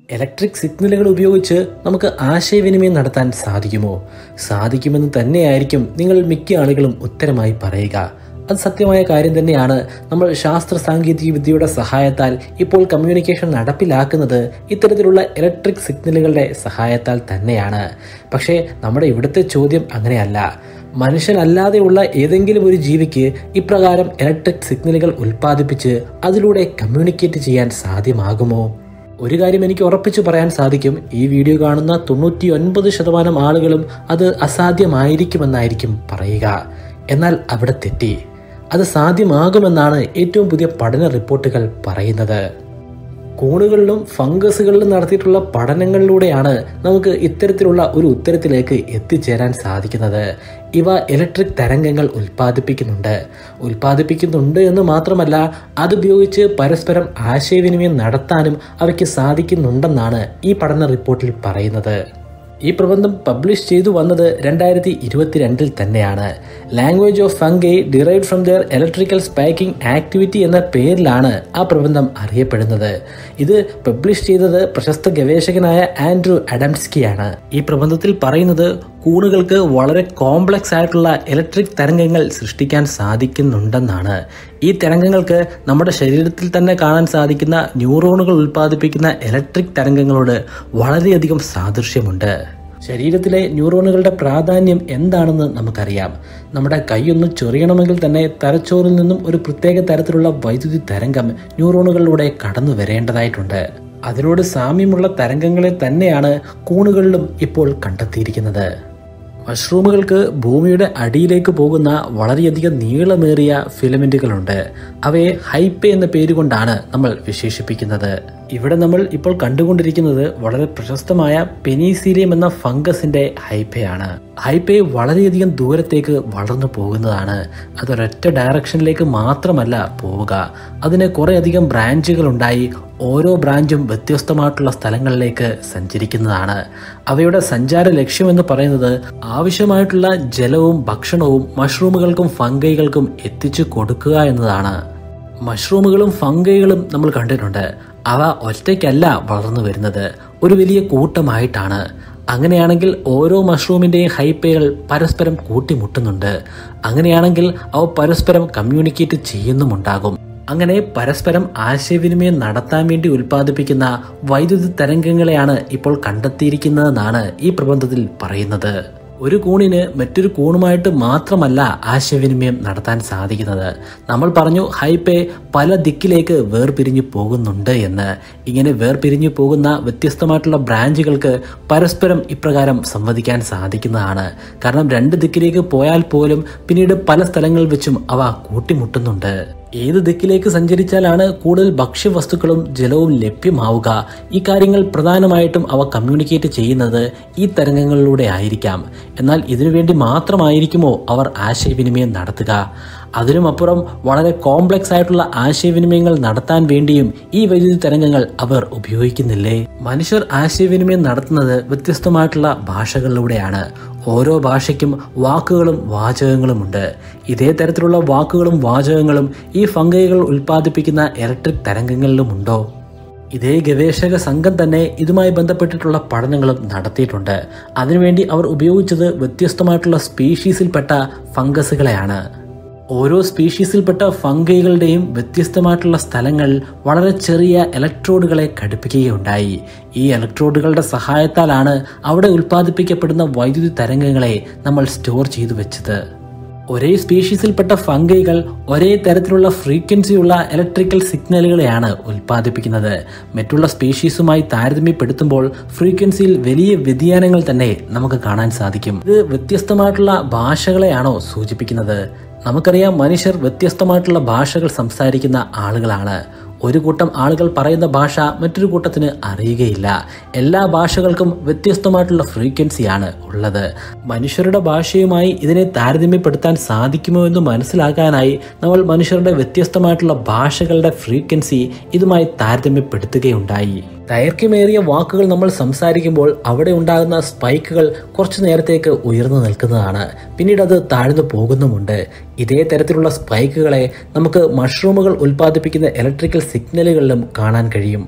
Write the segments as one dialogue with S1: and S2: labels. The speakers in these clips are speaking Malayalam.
S1: ഇലക്ട്രിക് സിഗ്നലുകൾ ഉപയോഗിച്ച് നമുക്ക് ആശയവിനിമയം നടത്താൻ സാധിക്കുമോ സാധിക്കുമെന്ന് തന്നെയായിരിക്കും നിങ്ങൾ മിക്ക ആളുകളും ഉത്തരമായി പറയുക അത് സത്യമായ കാര്യം തന്നെയാണ് നമ്മൾ ശാസ്ത്ര സാങ്കേതിക വിദ്യയുടെ സഹായത്താൽ ഇപ്പോൾ കമ്മ്യൂണിക്കേഷൻ നടപ്പിലാക്കുന്നത് ഇത്തരത്തിലുള്ള ഇലക്ട്രിക് സിഗ്നലുകളുടെ സഹായത്താൽ തന്നെയാണ് പക്ഷേ നമ്മുടെ ഇവിടുത്തെ ചോദ്യം അങ്ങനെയല്ല മനുഷ്യനല്ലാതെയുള്ള ഏതെങ്കിലും ഒരു ജീവിക്ക് ഇപ്രകാരം ഇലക്ട്രിക് സിഗ്നലുകൾ ഉൽപ്പാദിപ്പിച്ച് അതിലൂടെ കമ്മ്യൂണിക്കേറ്റ് ചെയ്യാൻ സാധ്യമാകുമോ ഒരു കാര്യം എനിക്ക് ഉറപ്പിച്ചു പറയാൻ സാധിക്കും ഈ വീഡിയോ കാണുന്ന തൊണ്ണൂറ്റി ഒൻപത് ശതമാനം ആളുകളും അത് അസാധ്യമായിരിക്കുമെന്നായിരിക്കും പറയുക എന്നാൽ അവിടെ തെറ്റി അത് സാധ്യമാകുമെന്നാണ് ഏറ്റവും പുതിയ പഠന റിപ്പോർട്ടുകൾ പറയുന്നത് കൂണുകളിലും ഫംഗസുകളിലും നടത്തിയിട്ടുള്ള പഠനങ്ങളിലൂടെയാണ് നമുക്ക് ഇത്തരത്തിലുള്ള ഒരു ഉത്തരത്തിലേക്ക് എത്തിച്ചേരാൻ സാധിക്കുന്നത് ഇവ ഇലക്ട്രിക് തരംഗങ്ങൾ ഉൽപ്പാദിപ്പിക്കുന്നുണ്ട് ഉൽപ്പാദിപ്പിക്കുന്നുണ്ട് എന്ന് മാത്രമല്ല അതുപയോഗിച്ച് പരസ്പരം ആശയവിനിമയം നടത്താനും അവയ്ക്ക് സാധിക്കുന്നുണ്ടെന്നാണ് ഈ പഠന റിപ്പോർട്ടിൽ പറയുന്നത് ഈ പ്രബന്ധം പബ്ലിഷ് ചെയ്തു വന്നത് രണ്ടായിരത്തി ഇരുപത്തിരണ്ടിൽ തന്നെയാണ് language of fungi derive from their electrical spiking activity എന്ന പേരിലാണ് ആ പ്രബന്ധം അറിയപ്പെടുന്നത് ഇത് പബ്ലിഷ് ചെയ്തത് പ്രശസ്ത ഗവേഷകനായ ആൻഡ്രു അഡംസ്കിയാണ് ഈ പ്രബന്ധത്തിൽ പറയുന്നത് കൂണുകൾക്ക് വളരെ കോംപ്ലക്സ് ആയിട്ടുള്ള ഇലക്ട്രിക് തരംഗങ്ങൾ സൃഷ്ടിക്കാൻ സാധിക്കുന്നുണ്ടെന്നാണ് ഈ തരംഗങ്ങൾക്ക് നമ്മുടെ ശരീരത്തിൽ തന്നെ കാണാൻ സാധിക്കുന്ന ന്യൂറോണുകൾ ഉൽപ്പാദിപ്പിക്കുന്ന ഇലക്ട്രിക് തരംഗങ്ങളോട് വളരെയധികം സാദൃശ്യമുണ്ട് ശരീരത്തിലെ ന്യൂറോണുകളുടെ പ്രാധാന്യം എന്താണെന്ന് നമുക്കറിയാം നമ്മുടെ കൈയൊന്ന് ചൊറിയണമെങ്കിൽ തന്നെ തലച്ചോറിൽ നിന്നും ഒരു പ്രത്യേക തരത്തിലുള്ള വൈദ്യുതി തരംഗം ന്യൂറോണുകളിലൂടെ കടന്നു വരേണ്ടതായിട്ടുണ്ട് അതിനോട് സാമ്യമുള്ള തരംഗങ്ങളെ തന്നെയാണ് കൂണുകളിലും ഇപ്പോൾ കണ്ടെത്തിയിരിക്കുന്നത് മഷ്റൂമുകൾക്ക് ഭൂമിയുടെ അടിയിലേക്ക് പോകുന്ന വളരെയധികം നീളമേറിയ ഫിലമെന്റുകളുണ്ട് അവയെ ഹൈപ്പെ എന്ന പേരുകൊണ്ടാണ് നമ്മൾ വിശേഷിപ്പിക്കുന്നത് ഇവിടെ നമ്മൾ ഇപ്പോൾ കണ്ടുകൊണ്ടിരിക്കുന്നത് വളരെ പ്രശസ്തമായ പെനീസീലിയം എന്ന ഫംഗസിന്റെ ഹൈപ്പയാണ് ഹൈപ്പെ വളരെയധികം ദൂരത്തേക്ക് വളർന്നു പോകുന്നതാണ് അതൊരൊറ്റ ഡയറക്ഷനിലേക്ക് മാത്രമല്ല പോവുക അതിന് കുറേയധികം ബ്രാഞ്ചുകൾ ഉണ്ടായി ഓരോ ബ്രാഞ്ചും വ്യത്യസ്തമായിട്ടുള്ള സ്ഥലങ്ങളിലേക്ക് സഞ്ചരിക്കുന്നതാണ് അവയുടെ സഞ്ചാര ലക്ഷ്യമെന്ന് പറയുന്നത് ആവശ്യമായിട്ടുള്ള ജലവും ഭക്ഷണവും മഷ്റൂമുകൾക്കും ഫംഗൈകൾക്കും എത്തിച്ചു കൊടുക്കുക എന്നതാണ് മഷ്റൂമുകളും ഫംഗൈകളും നമ്മൾ കണ്ടിട്ടുണ്ട് അവ ഒറ്റയ്ക്കല്ല വളർന്നു വരുന്നത് ഒരു വലിയ കൂട്ടമായിട്ടാണ് അങ്ങനെയാണെങ്കിൽ ഓരോ മഷ്റൂമിൻ്റെയും ഹൈപ്പകൾ പരസ്പരം കൂട്ടിമുട്ടുന്നുണ്ട് അങ്ങനെയാണെങ്കിൽ അവ പരസ്പരം കമ്മ്യൂണിക്കേറ്റ് ചെയ്യുന്നുമുണ്ടാകും അങ്ങനെ പരസ്പരം ആശയവിനിമയം നടത്താൻ വേണ്ടി ഉൽപ്പാദിപ്പിക്കുന്ന വൈദ്യുതി തരംഗങ്ങളെയാണ് ഇപ്പോൾ കണ്ടെത്തിയിരിക്കുന്നതെന്നാണ് ഈ പ്രബന്ധത്തിൽ പറയുന്നത് ഒരു കൂണിന് മറ്റൊരു കൂണുമായിട്ട് മാത്രമല്ല ആശയവിനിമയം നടത്താൻ സാധിക്കുന്നത് നമ്മൾ പറഞ്ഞു ഹൈപ്പേ പല ദിക്കിലേക്ക് വേർപിരിഞ്ഞു പോകുന്നുണ്ട് എന്ന് ഇങ്ങനെ വേർപിരിഞ്ഞു പോകുന്ന വ്യത്യസ്തമായിട്ടുള്ള ബ്രാഞ്ചുകൾക്ക് പരസ്പരം ഇപ്രകാരം സംവദിക്കാൻ സാധിക്കുന്നതാണ് കാരണം രണ്ട് ദിക്കിലേക്ക് പോയാൽ പോലും പിന്നീട് പല സ്ഥലങ്ങളിൽ വെച്ചും അവ കൂട്ടിമുട്ടുന്നുണ്ട് ഏത് ദിക്കിലേക്ക് സഞ്ചരിച്ചാലാണ് കൂടുതൽ ഭക്ഷ്യവസ്തുക്കളും ജലവും ലഭ്യമാവുക ഈ കാര്യങ്ങൾ പ്രധാനമായിട്ടും അവ കമ്മ്യൂണിക്കേറ്റ് ചെയ്യുന്നത് ഈ തരംഗങ്ങളിലൂടെ ആയിരിക്കാം എന്നാൽ ഇതിനുവേണ്ടി മാത്രമായിരിക്കുമോ അവർ ആശയവിനിമയം നടത്തുക അതിനുമപ്പുറം വളരെ കോംപ്ലക്സ് ആയിട്ടുള്ള ആശയവിനിമയങ്ങൾ നടത്താൻ വേണ്ടിയും ഈ വൈദ്യുതി തരംഗങ്ങൾ അവർ ഉപയോഗിക്കുന്നില്ലേ മനുഷ്യർ ആശയവിനിമയം നടത്തുന്നത് വ്യത്യസ്തമായിട്ടുള്ള ഭാഷകളിലൂടെയാണ് ഓരോ ഭാഷയ്ക്കും വാക്കുകളും വാചകങ്ങളുമുണ്ട് ഇതേ തരത്തിലുള്ള വാക്കുകളും വാചകങ്ങളും ഈ ഫംഗൈകൾ ഉൽപ്പാദിപ്പിക്കുന്ന ഇലക്ട്രിക് തരംഗങ്ങളിലുമുണ്ടോ ഇതേ ഗവേഷക സംഘം തന്നെ ഇതുമായി ബന്ധപ്പെട്ടിട്ടുള്ള പഠനങ്ങളും നടത്തിയിട്ടുണ്ട് അതിനുവേണ്ടി അവർ ഉപയോഗിച്ചത് വ്യത്യസ്തമായിട്ടുള്ള സ്പീഷീസിൽപ്പെട്ട ഫംഗസുകളെയാണ് ഓരോ സ്പീഷീസിൽപ്പെട്ട ഫംഗൈകളുടെയും വ്യത്യസ്തമായിട്ടുള്ള സ്ഥലങ്ങൾ വളരെ ചെറിയ ഇലക്ട്രോഡുകളെ ഘടിപ്പിക്കുകയുണ്ടായി ഈ ഇലക്ട്രോഡുകളുടെ സഹായത്താലാണ് അവിടെ ഉൽപ്പാദിപ്പിക്കപ്പെടുന്ന വൈദ്യുതി തരംഗങ്ങളെ നമ്മൾ സ്റ്റോർ ചെയ്തു വെച്ചത് ഒരേ സ്പീഷീസിൽപ്പെട്ട ഫംഗൈകൾ ഒരേ തരത്തിലുള്ള ഫ്രീക്വൻസിയുള്ള ഇലക്ട്രിക്കൽ സിഗ്നലുകളെയാണ് ഉൽപ്പാദിപ്പിക്കുന്നത് മറ്റുള്ള സ്പീഷീസുമായി താരതമ്യപ്പെടുത്തുമ്പോൾ ഫ്രീക്വൻസിയിൽ വലിയ വ്യതിയാനങ്ങൾ തന്നെ നമുക്ക് കാണാൻ സാധിക്കും ഇത് വ്യത്യസ്തമായിട്ടുള്ള ഭാഷകളെയാണോ സൂചിപ്പിക്കുന്നത് നമുക്കറിയാം മനുഷ്യർ വ്യത്യസ്തമായിട്ടുള്ള ഭാഷകൾ സംസാരിക്കുന്ന ആളുകളാണ് ഒരു കൂട്ടം ആളുകൾ പറയുന്ന ഭാഷ മറ്റൊരു കൂട്ടത്തിന് അറിയുകയില്ല എല്ലാ ഭാഷകൾക്കും വ്യത്യസ്തമായിട്ടുള്ള ഫ്രീക്വൻസിയാണ് ഉള്ളത് മനുഷ്യരുടെ ഭാഷയുമായി ഇതിനെ താരതമ്യപ്പെടുത്താൻ സാധിക്കുമോ എന്ന് മനസ്സിലാക്കാനായി നമ്മൾ മനുഷ്യരുടെ വ്യത്യസ്തമായിട്ടുള്ള ഭാഷകളുടെ ഫ്രീക്വൻസി ഇതുമായി താരതമ്യപ്പെടുത്തുകയുണ്ടായി ദൈർഘ്യമേറിയ വാക്കുകൾ നമ്മൾ സംസാരിക്കുമ്പോൾ അവിടെ ഉണ്ടാകുന്ന സ്പൈക്കുകൾ കുറച്ചു നേരത്തേക്ക് ഉയർന്നു നിൽക്കുന്നതാണ് പിന്നീട് അത് താഴ്ന്നു പോകുന്നുമുണ്ട് ഇതേ തരത്തിലുള്ള സ്പൈക്കുകളെ നമുക്ക് മഷ്റൂമുകൾ ഉൽപ്പാദിപ്പിക്കുന്ന ഇലക്ട്രിക്കൽ സിഗ്നലുകളിലും കാണാൻ കഴിയും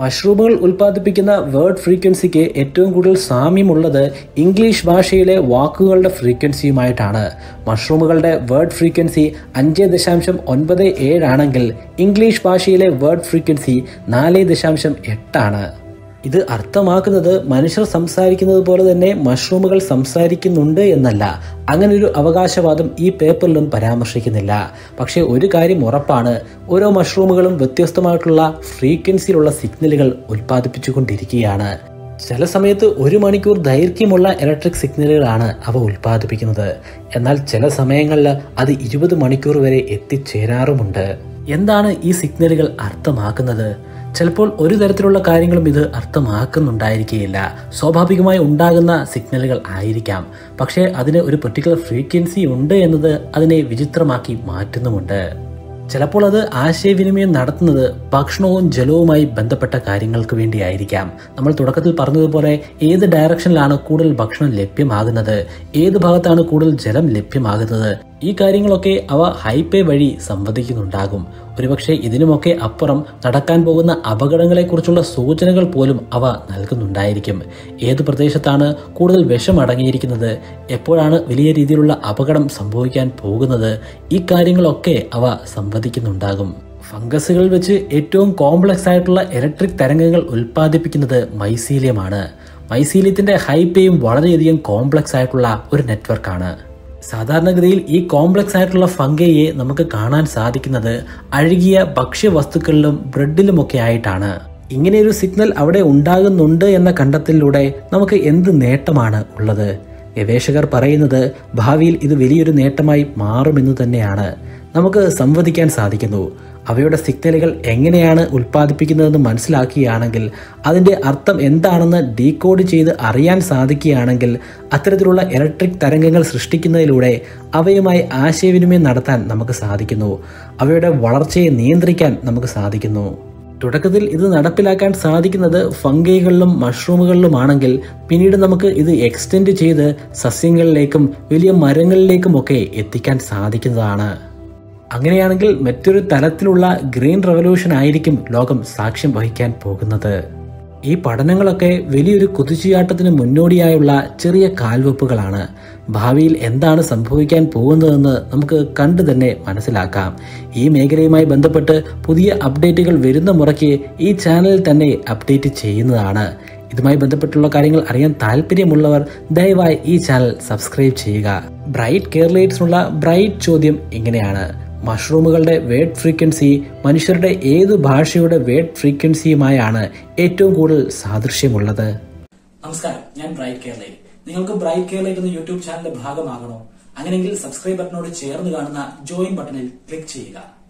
S1: മഷ്റൂമുകൾ ഉൽപ്പാദിപ്പിക്കുന്ന വേർഡ് ഫ്രീക്വൻസിക്ക് ഏറ്റവും കൂടുതൽ സാമ്യമുള്ളത് ഇംഗ്ലീഷ് ഭാഷയിലെ വാക്കുകളുടെ ഫ്രീക്വൻസിയുമായിട്ടാണ് മഷ്റൂമുകളുടെ വേർഡ് ഫ്രീക്വൻസി അഞ്ച് ദശാംശം ഒൻപത് ഏഴാണെങ്കിൽ ഇംഗ്ലീഷ് ഭാഷയിലെ വേർഡ് ഫ്രീക്വൻസി നാല് ദശാംശം എട്ടാണ് ഇത് അർത്ഥമാക്കുന്നത് മനുഷ്യർ സംസാരിക്കുന്നത് പോലെ തന്നെ മഷ്റൂമുകൾ സംസാരിക്കുന്നുണ്ട് എന്നല്ല അങ്ങനെ ഒരു അവകാശവാദം ഈ പേപ്പറിലും പരാമർശിക്കുന്നില്ല പക്ഷേ ഒരു കാര്യം ഉറപ്പാണ് ഓരോ മഷ്റൂമുകളും വ്യത്യസ്തമായിട്ടുള്ള ഫ്രീക്വൻസിയിലുള്ള സിഗ്നലുകൾ ഉൽപ്പാദിപ്പിച്ചുകൊണ്ടിരിക്കുകയാണ് ചില സമയത്ത് ഒരു മണിക്കൂർ ദൈർഘ്യമുള്ള ഇലക്ട്രിക് സിഗ്നലുകളാണ് അവ ഉൽപ്പാദിപ്പിക്കുന്നത് എന്നാൽ ചില സമയങ്ങളിൽ അത് ഇരുപത് മണിക്കൂർ വരെ എത്തിച്ചേരാറുമുണ്ട് എന്താണ് ഈ സിഗ്നലുകൾ അർത്ഥമാക്കുന്നത് ചിലപ്പോൾ ഒരു തരത്തിലുള്ള കാര്യങ്ങളും ഇത് അർത്ഥമാക്കുന്നുണ്ടായിരിക്കുകയില്ല സ്വാഭാവികമായി ഉണ്ടാകുന്ന സിഗ്നലുകൾ ആയിരിക്കാം പക്ഷേ അതിന് ഒരു പെർട്ടിക്കുലർ ഫ്രീക്വൻസി ഉണ്ട് എന്നത് അതിനെ വിചിത്രമാക്കി മാറ്റുന്നുമുണ്ട് ചിലപ്പോൾ അത് ആശയവിനിമയം നടത്തുന്നത് ഭക്ഷണവും ജലവുമായി ബന്ധപ്പെട്ട കാര്യങ്ങൾക്ക് വേണ്ടിയായിരിക്കാം നമ്മൾ തുടക്കത്തിൽ പറഞ്ഞതുപോലെ ഏത് ഡയറക്ഷനിലാണ് കൂടുതൽ ഭക്ഷണം ലഭ്യമാകുന്നത് ഏത് ഭാഗത്താണ് കൂടുതൽ ജലം ലഭ്യമാകുന്നത് ഈ കാര്യങ്ങളൊക്കെ അവ ഹൈപ്പേ വഴി സംവദിക്കുന്നുണ്ടാകും ഒരുപക്ഷെ ഇതിനുമൊക്കെ അപ്പുറം നടക്കാൻ പോകുന്ന അപകടങ്ങളെക്കുറിച്ചുള്ള സൂചനകൾ പോലും അവ നൽകുന്നുണ്ടായിരിക്കും ഏത് പ്രദേശത്താണ് കൂടുതൽ വിഷം അടങ്ങിയിരിക്കുന്നത് എപ്പോഴാണ് വലിയ രീതിയിലുള്ള അപകടം സംഭവിക്കാൻ പോകുന്നത് ഈ കാര്യങ്ങളൊക്കെ അവ സംവദിക്കുന്നുണ്ടാകും ഫംഗസുകൾ വെച്ച് ഏറ്റവും കോംപ്ലക്സ് ആയിട്ടുള്ള ഇലക്ട്രിക് തരംഗങ്ങൾ ഉൽപ്പാദിപ്പിക്കുന്നത് മൈസീലിയമാണ് മൈസീലിയത്തിന്റെ ഹൈപ്പയും വളരെയധികം കോംപ്ലക്സ് ആയിട്ടുള്ള ഒരു നെറ്റ്വർക്കാണ് സാധാരണഗതിയിൽ ഈ കോംപ്ലക്സ് ആയിട്ടുള്ള ഫംഗയെ നമുക്ക് കാണാൻ സാധിക്കുന്നത് അഴുകിയ ഭക്ഷ്യവസ്തുക്കളിലും ബ്രെഡിലുമൊക്കെ ആയിട്ടാണ് ഇങ്ങനെയൊരു സിഗ്നൽ അവിടെ ഉണ്ടാകുന്നുണ്ട് എന്ന കണ്ടെത്തലിലൂടെ നമുക്ക് എന്ത് നേട്ടമാണ് ഉള്ളത് ഗവേഷകർ പറയുന്നത് ഭാവിയിൽ ഇത് വലിയൊരു നേട്ടമായി മാറുമെന്ന് തന്നെയാണ് നമുക്ക് സംവദിക്കാൻ സാധിക്കുന്നു അവയുടെ സിഗ്നലുകൾ എങ്ങനെയാണ് ഉൽപ്പാദിപ്പിക്കുന്നതെന്ന് മനസ്സിലാക്കുകയാണെങ്കിൽ അതിൻ്റെ അർത്ഥം എന്താണെന്ന് ഡീകോഡ് ചെയ്ത് അറിയാൻ സാധിക്കുകയാണെങ്കിൽ അത്തരത്തിലുള്ള ഇലക്ട്രിക് തരംഗങ്ങൾ സൃഷ്ടിക്കുന്നതിലൂടെ അവയുമായി ആശയവിനിമയം നടത്താൻ നമുക്ക് സാധിക്കുന്നു അവയുടെ വളർച്ചയെ നിയന്ത്രിക്കാൻ നമുക്ക് സാധിക്കുന്നു തുടക്കത്തിൽ ഇത് നടപ്പിലാക്കാൻ സാധിക്കുന്നത് ഫംഗൈകളിലും മഷ്റൂമുകളിലുമാണെങ്കിൽ പിന്നീട് നമുക്ക് ഇത് എക്സ്റ്റെൻഡ് ചെയ്ത് സസ്യങ്ങളിലേക്കും വലിയ മരങ്ങളിലേക്കുമൊക്കെ എത്തിക്കാൻ സാധിക്കുന്നതാണ് അങ്ങനെയാണെങ്കിൽ മറ്റൊരു തലത്തിലുള്ള ഗ്രീൻ റവല്യൂഷൻ ആയിരിക്കും ലോകം സാക്ഷ്യം വഹിക്കാൻ പോകുന്നത് ഈ പഠനങ്ങളൊക്കെ വലിയൊരു കുതിച്ചുചാട്ടത്തിന് മുന്നോടിയായുള്ള ചെറിയ കാൽവെപ്പുകളാണ് ഭാവിയിൽ എന്താണ് സംഭവിക്കാൻ പോകുന്നതെന്ന് നമുക്ക് കണ്ടു തന്നെ മനസ്സിലാക്കാം ഈ മേഖലയുമായി ബന്ധപ്പെട്ട് പുതിയ അപ്ഡേറ്റുകൾ വരുന്ന മുറയ്ക്ക് ഈ ചാനലിൽ തന്നെ അപ്ഡേറ്റ് ചെയ്യുന്നതാണ് ഇതുമായി ബന്ധപ്പെട്ടുള്ള കാര്യങ്ങൾ അറിയാൻ താല്പര്യമുള്ളവർ ദയവായി ഈ ചാനൽ സബ്സ്ക്രൈബ് ചെയ്യുക ബ്രൈറ്റ് കേരളേറ്റ്സിനുള്ള ബ്രൈറ്റ് ചോദ്യം ഇങ്ങനെയാണ് മഷ്റൂമുകളുടെ വേഡ് ഫ്രീക്വൻസി മനുഷ്യരുടെ ഏതു ഭാഷയുടെ വേഡ് ഫ്രീക്വൻസിയുമായാണ് ഏറ്റവും കൂടുതൽ സാദൃശ്യമുള്ളത്
S2: നമസ്കാരം ഞാൻ ബ്രൈറ്റ് കേരളയിൽ നിങ്ങൾക്ക് ബ്രൈറ്റ് കേരളയിൽ എന്ന യൂട്യൂബ് ചാനലിന്റെ ഭാഗമാകണോ അങ്ങനെയെങ്കിൽ സബ്സ്ക്രൈബ് ബട്ടനോട് ചേർന്ന് കാണുന്ന ജോയിൻ ബട്ടണിൽ ക്ലിക്ക് ചെയ്യുക